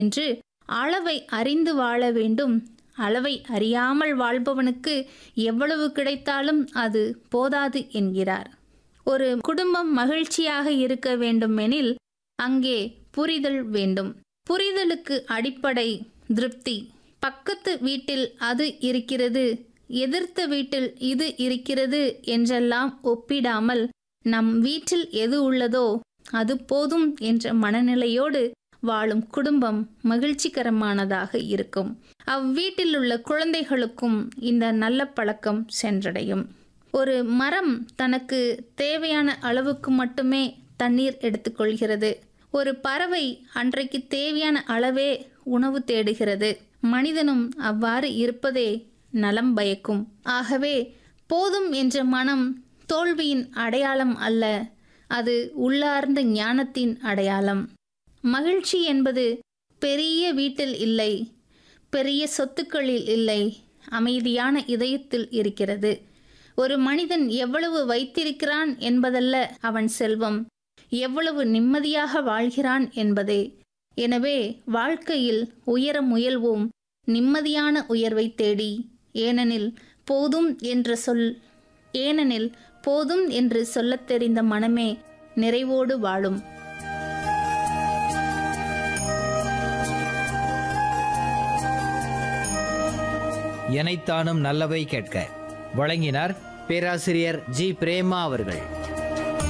என்று அளவை அறிந்து வாழ வேண்டும் அளவை அறியாமல் வாழ்பவனுக்கு எவ்வளவு கிடைத்தாலும் அது போதாது என்கிறார் ஒரு குடும்பம் மகிழ்ச்சியாக இருக்க வேண்டுமெனில் அங்கே புரிதல் வேண்டும் புரிதலுக்கு அடிப்படை திருப்தி பக்கத்து வீட்டில் அது இருக்கிறது எதிர்த்த வீட்டில் இது இருக்கிறது என்றெல்லாம் ஒப்பிடாமல் நம் வீட்டில் எது உள்ளதோ அது போதும் என்ற மனநிலையோடு வாழும் குடும்பம் மகிழ்ச்சிகரமானதாக இருக்கும் அவ்வீட்டில் உள்ள குழந்தைகளுக்கும் இந்த நல்ல பழக்கம் சென்றடையும் ஒரு மரம் தனக்கு தேவையான அளவுக்கு மட்டுமே தண்ணீர் எடுத்துக்கொள்கிறது ஒரு பறவை அன்றைக்கு தேவையான அளவே உணவு தேடுகிறது மனிதனும் அவ்வாறு இருப்பதே நலம் பயக்கும் ஆகவே போதும் என்ற மனம் தோல்வியின் அடையாளம் அல்ல அது உள்ளார்ந்த ஞானத்தின் அடையாளம் மகிழ்ச்சி என்பது பெரிய வீட்டில் இல்லை பெரிய சொத்துக்களில் இல்லை அமைதியான இதயத்தில் இருக்கிறது ஒரு மனிதன் எவ்வளவு வைத்திருக்கிறான் என்பதல்ல அவன் செல்வம் எவ்வளவு நிம்மதியாக வாழ்கிறான் என்பதே எனவே வாழ்க்கையில் உயர முயல்வோம் நிம்மதியான உயர்வை தேடி ஏனெனில் போதும் என்ற சொல் ஏனெனில் போதும் என்று சொல்லத் தெரிந்த மனமே நிறைவோடு வாழும் எனைத்தானும் நல்லவை கேட்க வழங்கினார் பேராசிரியர் ஜி பிரேமா அவர்கள்